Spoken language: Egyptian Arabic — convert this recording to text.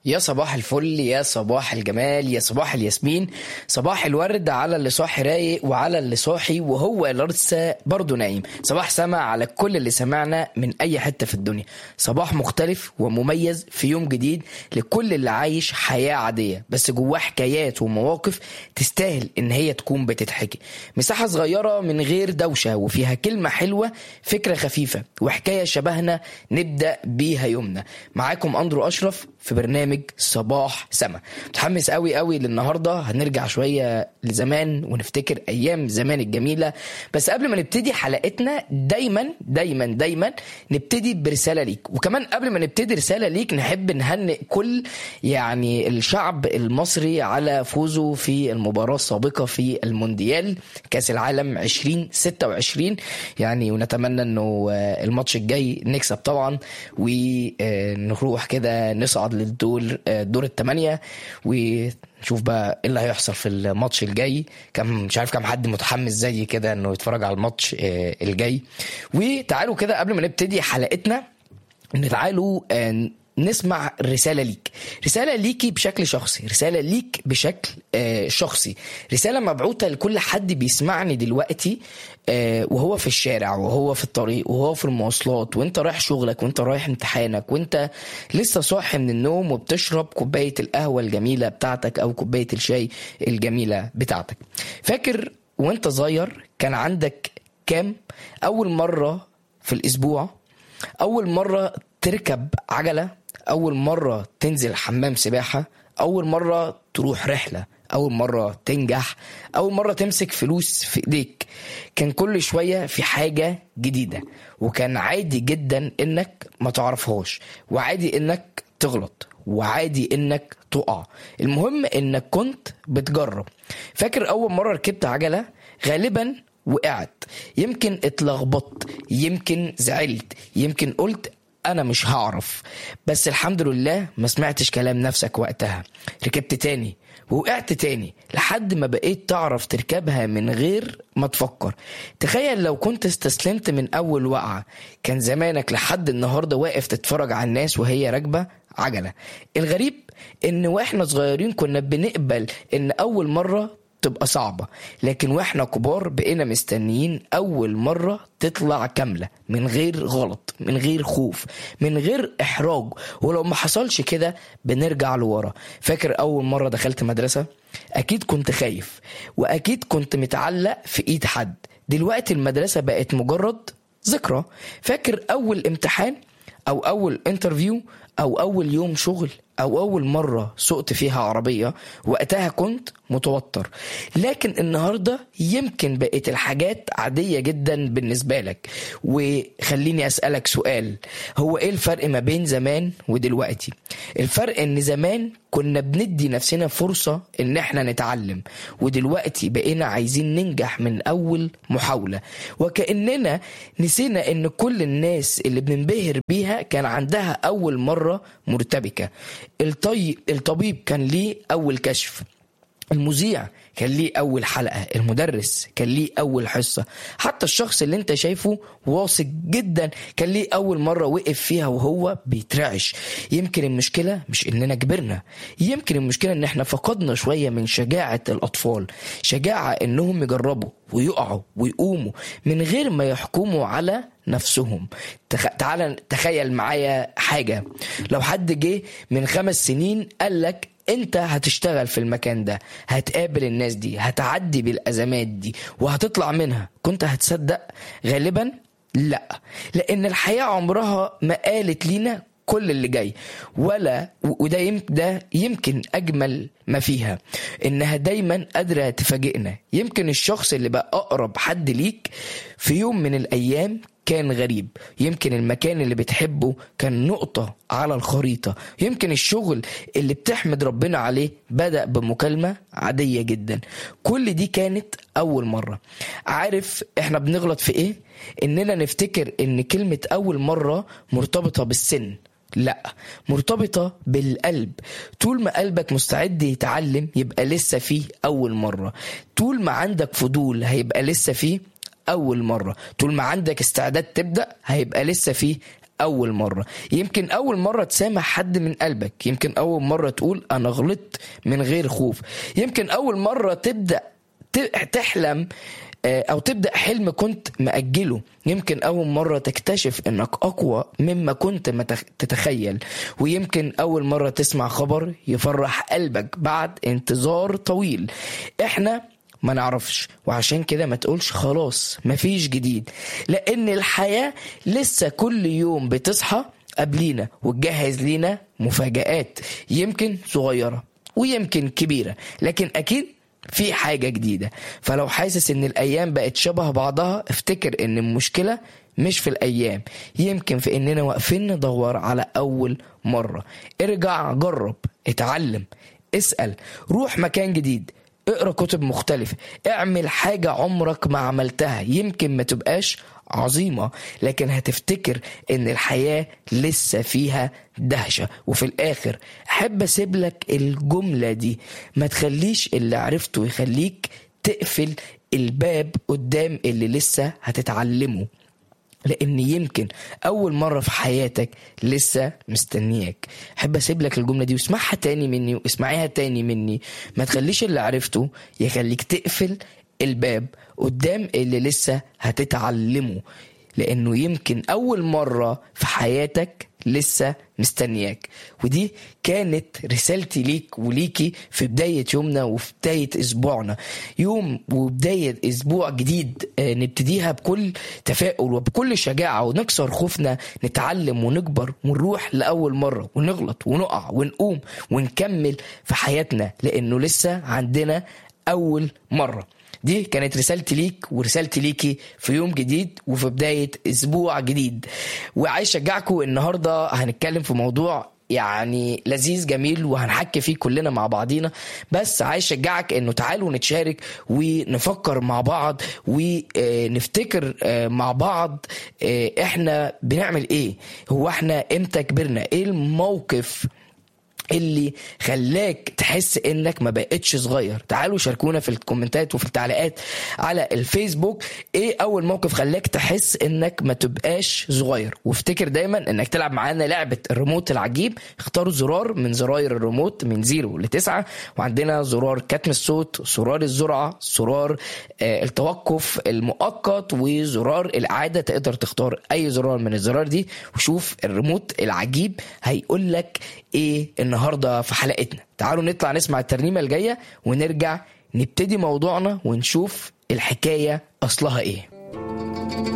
يا صباح الفل يا صباح الجمال يا صباح الياسمين صباح الورد على اللي صاحي رايق وعلى اللي صاحي وهو لسه برضه نايم صباح سما على كل اللي سمعنا من اي حته في الدنيا صباح مختلف ومميز في يوم جديد لكل اللي عايش حياه عاديه بس جواه حكايات ومواقف تستاهل ان هي تكون بتتحكي مساحه صغيره من غير دوشه وفيها كلمه حلوه فكره خفيفه وحكايه شبهنا نبدا بيها يومنا معاكم اندرو اشرف في برنامج صباح سما متحمس قوي قوي للنهارده هنرجع شويه لزمان ونفتكر ايام زمان الجميله بس قبل ما نبتدي حلقتنا دايما دايما دايما نبتدي برساله ليك وكمان قبل ما نبتدي رساله ليك نحب نهنئ كل يعني الشعب المصري على فوزه في المباراه السابقه في المونديال كاس العالم 2026 يعني ونتمنى انه الماتش الجاي نكسب طبعا ونروح كده نصعد للدور دور الثمانيه ونشوف بقى ايه اللي هيحصل في الماتش الجاي كم مش عارف كم حد متحمس زي كده انه يتفرج على الماتش الجاي وتعالوا كده قبل ما نبتدي حلقتنا تعالوا نسمع رساله ليك رساله ليكي بشكل شخصي رساله ليك بشكل آه شخصي رساله مبعوثه لكل حد بيسمعني دلوقتي آه وهو في الشارع وهو في الطريق وهو في المواصلات وانت رايح شغلك وانت رايح امتحانك وانت لسه صاحي من النوم وبتشرب كوبايه القهوه الجميله بتاعتك او كوبايه الشاي الجميله بتاعتك فاكر وانت صغير كان عندك كام اول مره في الاسبوع اول مره تركب عجله اول مره تنزل حمام سباحه اول مره تروح رحله اول مره تنجح اول مره تمسك فلوس في ايديك كان كل شويه في حاجه جديده وكان عادي جدا انك ما تعرفهاش وعادي انك تغلط وعادي انك تقع المهم انك كنت بتجرب فاكر اول مره ركبت عجله غالبا وقعت يمكن اتلخبطت يمكن زعلت يمكن قلت انا مش هعرف بس الحمد لله ما سمعتش كلام نفسك وقتها ركبت تاني ووقعت تاني لحد ما بقيت تعرف تركبها من غير ما تفكر تخيل لو كنت استسلمت من اول وقعة كان زمانك لحد النهاردة واقف تتفرج على الناس وهي راكبة عجلة الغريب ان واحنا صغيرين كنا بنقبل ان اول مرة تبقى صعبة لكن واحنا كبار بقينا مستنيين أول مرة تطلع كاملة من غير غلط من غير خوف من غير إحراج ولو ما حصلش كده بنرجع لورا فاكر أول مرة دخلت مدرسة أكيد كنت خايف وأكيد كنت متعلق في إيد حد دلوقتي المدرسة بقت مجرد ذكرى فاكر أول امتحان أو أول انترفيو أو أول يوم شغل أو أول مرة سقت فيها عربية وقتها كنت متوتر لكن النهاردة يمكن بقت الحاجات عادية جدا بالنسبة لك وخليني أسألك سؤال هو إيه الفرق ما بين زمان ودلوقتي الفرق إن زمان كنا بندي نفسنا فرصة إن إحنا نتعلم ودلوقتي بقينا عايزين ننجح من أول محاولة وكأننا نسينا إن كل الناس اللي بننبهر بيها كان عندها أول مرة مرتبكة الطيب الطبيب كان ليه أول كشف المذيع كان ليه أول حلقة المدرس كان ليه أول حصة حتى الشخص اللي انت شايفه واثق جدا كان ليه أول مرة وقف فيها وهو بيترعش يمكن المشكلة مش إننا كبرنا يمكن المشكلة إن احنا فقدنا شوية من شجاعة الأطفال شجاعة إنهم يجربوا ويقعوا ويقوموا من غير ما يحكموا على نفسهم تخ... تعال تخيل معايا حاجة لو حد جه من خمس سنين قال لك انت هتشتغل في المكان ده هتقابل الناس دي هتعدي بالازمات دي وهتطلع منها كنت هتصدق غالبا لا لان الحياه عمرها ما قالت لينا كل اللي جاي ولا وده يم ده يمكن اجمل ما فيها انها دايما قادره تفاجئنا يمكن الشخص اللي بقى اقرب حد ليك في يوم من الايام كان غريب يمكن المكان اللي بتحبه كان نقطة على الخريطة يمكن الشغل اللي بتحمد ربنا عليه بدأ بمكالمة عادية جدا كل دي كانت أول مرة عارف احنا بنغلط في ايه اننا نفتكر ان كلمة أول مرة مرتبطة بالسن لا مرتبطة بالقلب طول ما قلبك مستعد يتعلم يبقى لسه فيه أول مرة طول ما عندك فضول هيبقى لسه فيه أول مرة طول ما عندك استعداد تبدأ هيبقى لسه فيه أول مرة يمكن أول مرة تسامح حد من قلبك يمكن أول مرة تقول أنا غلطت من غير خوف يمكن أول مرة تبدأ ت- تحلم آه، أو تبدأ حلم كنت مأجله يمكن أول مرة تكتشف إنك أقوى مما كنت متخ- تتخيل ويمكن أول مرة تسمع خبر يفرح قلبك بعد انتظار طويل إحنا ما نعرفش وعشان كده ما تقولش خلاص مفيش جديد لان الحياة لسه كل يوم بتصحى قبلينا وتجهز لينا مفاجآت يمكن صغيرة ويمكن كبيرة لكن اكيد في حاجة جديدة فلو حاسس ان الايام بقت شبه بعضها افتكر ان المشكلة مش في الايام يمكن في اننا واقفين ندور على اول مرة ارجع جرب اتعلم اسأل روح مكان جديد اقرا كتب مختلفة اعمل حاجة عمرك ما عملتها يمكن ما تبقاش عظيمة لكن هتفتكر ان الحياة لسه فيها دهشة وفي الاخر احب اسيب لك الجملة دي ما تخليش اللي عرفته يخليك تقفل الباب قدام اللي لسه هتتعلمه لان يمكن اول مره في حياتك لسه مستنياك احب اسيب لك الجمله دي واسمعها تاني مني واسمعيها تاني مني ما تخليش اللي عرفته يخليك تقفل الباب قدام اللي لسه هتتعلمه لانه يمكن اول مره في حياتك لسه مستنياك ودي كانت رسالتي ليك وليكي في بداية يومنا وفي بداية أسبوعنا يوم وبداية أسبوع جديد آه، نبتديها بكل تفاؤل وبكل شجاعة ونكسر خوفنا نتعلم ونكبر ونروح لأول مرة ونغلط ونقع ونقوم ونكمل في حياتنا لأنه لسه عندنا أول مرة دي كانت رسالتي ليك ورسالتي ليكي في يوم جديد وفي بداية أسبوع جديد وعايز أشجعكم النهاردة هنتكلم في موضوع يعني لذيذ جميل وهنحكي فيه كلنا مع بعضينا بس عايز اشجعك انه تعالوا نتشارك ونفكر مع بعض ونفتكر مع بعض آه، احنا بنعمل ايه هو احنا امتى كبرنا ايه الموقف اللي خلاك تحس انك ما بقتش صغير تعالوا شاركونا في الكومنتات وفي التعليقات على الفيسبوك ايه اول موقف خلاك تحس انك ما تبقاش صغير وافتكر دايما انك تلعب معانا لعبة الريموت العجيب اختاروا زرار من زراير الريموت من زيرو لتسعة وعندنا زرار كتم الصوت زرار الزرعة زرار آه، التوقف المؤقت وزرار الإعادة تقدر تختار أي زرار من الزرار دي وشوف الريموت العجيب هيقول لك ايه النهارده في حلقتنا تعالوا نطلع نسمع الترنيمه الجايه ونرجع نبتدي موضوعنا ونشوف الحكايه اصلها ايه